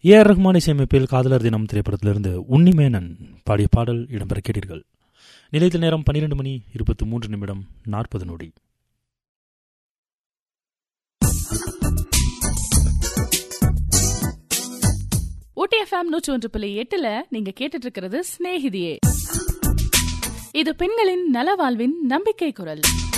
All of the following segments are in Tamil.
ஏ ஆர் ரஹ்மான் இசையமைப்பில் காதலர் தினம் திரைப்படத்திலிருந்து உன்னிமேனன் பாடிய பாடல் இடம்பெற கேட்டீர்கள் நிலையத்தில் நேரம் பன்னிரண்டு மணி இருபத்தி மூன்று நிமிடம் நாற்பது நொடி ஊட்டி எஃப்எம் நூற்றி ஒன்று புள்ளி எட்டுல நீங்க கேட்டுட்டு இருக்கிறது சிநேகிதியே இது பெண்களின் நலவாழ்வின் நம்பிக்கை குரல்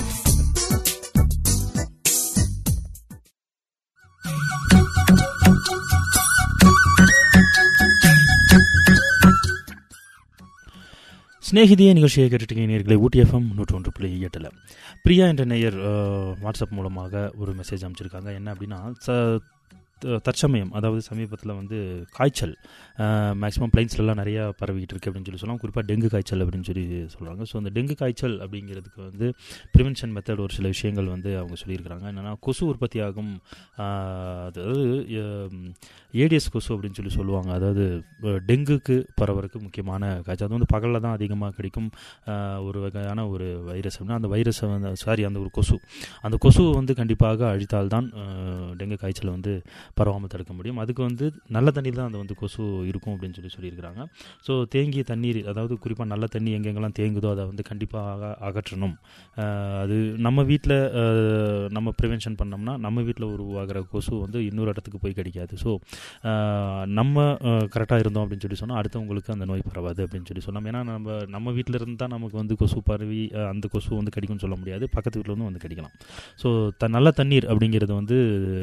சிநேகிதியே நிகழ்ச்சியை கேட்டுட்டீங்க நேர்களை ஊட்டி எஃப்எம் நூற்றி ஒன்று புள்ளி எட்டில் பிரியா என்ற நேயர் அஹ், வாட்ஸ்அப் மூலமாக ஒரு மெசேஜ் அமைச்சிருக்காங்க என்ன அப்படின்னா ச த- தற்சமயம் அதாவது சமீபத்தில் வந்து காய்ச்சல் மேக்ஸிமம் பிளைன்ஸ்லலாம் நிறையா பரவிக்கிட்டு இருக்கு அப்படின்னு சொல்லி சொல்லலாம் குறிப்பாக டெங்கு காய்ச்சல் அப்படின்னு சொல்லி சொல்கிறாங்க ஸோ அந்த டெங்கு காய்ச்சல் அப்படிங்கிறதுக்கு வந்து ப்ரிவென்ஷன் மெத்தட் ஒரு சில விஷயங்கள் வந்து அவங்க சொல்லியிருக்கிறாங்க என்னென்னா கொசு உற்பத்தியாகும் ஆஹ், அதாவது ஏடிஎஸ் கொசு அப்படின்னு சொல்லி சொல்லுவாங்க அதாவது அஹ், டெங்குக்கு பரவறதுக்கு முக்கியமான காய்ச்சல் அது வந்து பகலில் தான் அதிகமாக கிடைக்கும் ஆஹ், ஒரு வகையான ஒரு வைரஸ் அப்படின்னா அந்த வைரஸை வந்து சாரி அந்த ஒரு கொசு அந்த கொசுவை வந்து கண்டிப்பாக அழித்தால்தான் ஆஹ், டெங்கு காய்ச்சலை வந்து பரவாமல் தடுக்க முடியும் அதுக்கு வந்து நல்ல தண்ணீர் தான் அந்த வந்து கொசு இருக்கும் அப்படின்னு சொல்லி சொல்லியிருக்கிறாங்க ஸோ தேங்கிய தண்ணீர் அதாவது குறிப்பாக நல்ல தண்ணி எங்கெங்கெல்லாம் தேங்குதோ அதை வந்து கண்டிப்பாக அகற்றணும் ஆஹ், அது நம்ம வீட்டில் நம்ம ப்ரிவென்ஷன் பண்ணோம்னா நம்ம வீட்டில் உருவாகிற கொசு வந்து இன்னொரு இடத்துக்கு போய் கிடைக்காது ஸோ நம்ம கரெக்டாக இருந்தோம் அப்படின்னு சொல்லி சொன்னால் அடுத்தவங்களுக்கு அந்த நோய் பரவாது அப்படின்னு சொல்லி சொன்னோம் ஏன்னா நம்ம நம்ம வீட்டில் இருந்து தான் நமக்கு வந்து கொசு பரவி ஆஹ், அந்த கொசு வந்து கடிக்கும்னு சொல்ல முடியாது பக்கத்து வீட்டில் வந்து வந்து கடிக்கலாம் ஸோ த நல்ல தண்ணீர் அப்படிங்கிறது வந்து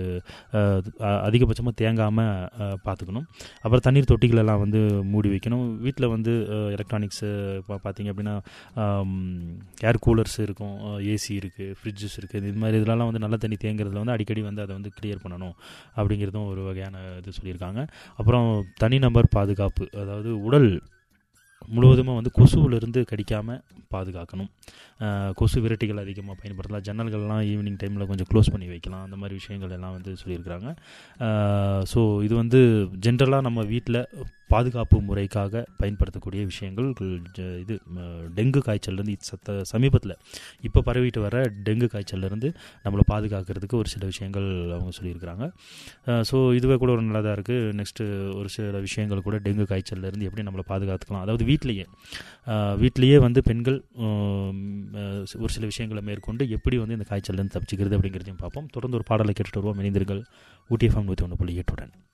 அதிகபட்சமாக தேங்காமல் பார்த்துக்கணும் அப்புறம் தண்ணீர் தொட்டிகள் எல்லாம் வந்து மூடி வைக்கணும் வீட்டில் வந்து எலக்ட்ரானிக்ஸு இப்போ பார்த்தீங்க அப்படின்னா ஏர் கூலர்ஸ் இருக்கும் ஏசி இருக்குது ஃப்ரிட்ஜஸ் இருக்குது இது மாதிரி இதெல்லாம் வந்து நல்ல தண்ணி தேங்குறதுல வந்து அடிக்கடி வந்து அதை வந்து கிளியர் பண்ணணும் அப்படிங்கிறதும் ஒரு வகையான இது சொல்லியிருக்காங்க அப்புறம் தனிநபர் பாதுகாப்பு அதாவது உடல் முழுவதுமாக வந்து கொசுவிலிருந்து கடிக்காமல் பாதுகாக்கணும் அஹ், கொசு விரட்டிகள் அதிகமாக பயன்படுத்தலாம் ஜன்னல்கள்லாம் ஈவினிங் டைமில் கொஞ்சம் க்ளோஸ் பண்ணி வைக்கலாம் அந்த மாதிரி விஷயங்கள் எல்லாம் வந்து சொல்லியிருக்கிறாங்க ஸோ இது வந்து ஜென்ரலாக நம்ம வீட்டில் பாதுகாப்பு முறைக்காக பயன்படுத்தக்கூடிய விஷயங்கள் ஜ- இது அஹ், டெங்கு காய்ச்சல்லேருந்து சத்த சமீபத்தில் இப்போ பரவிட்டு வர டெங்கு காய்ச்சல்லேருந்து நம்மளை பாதுகாக்கிறதுக்கு ஒரு சில விஷயங்கள் அவங்க சொல்லியிருக்கிறாங்க ஸோ இதுவே கூட ஒரு நல்லதாக இருக்குது நெக்ஸ்ட்டு ஒரு சில விஷயங்கள் கூட டெங்கு காய்ச்சல்லேருந்து எப்படி நம்மளை பாதுகாத்துக்கலாம் அதாவது வீட்லேயே அஹ், வீட்லேயே வந்து பெண்கள் உம், அஹ், ஒரு சில விஷயங்களை மேற்கொண்டு எப்படி வந்து இந்த காய்ச்சல்லேருந்து தப்பிச்சுக்கிறது அப்படிங்கிறதையும் பார்ப்போம் தொடர்ந்து ஒரு பாடலை கேட்டுட்டு வருவோம் இணைந்திருங்கள் ஊட்டி எஃப்எம் நூற்றி ஒன்று புள்ளி எட்டுடன்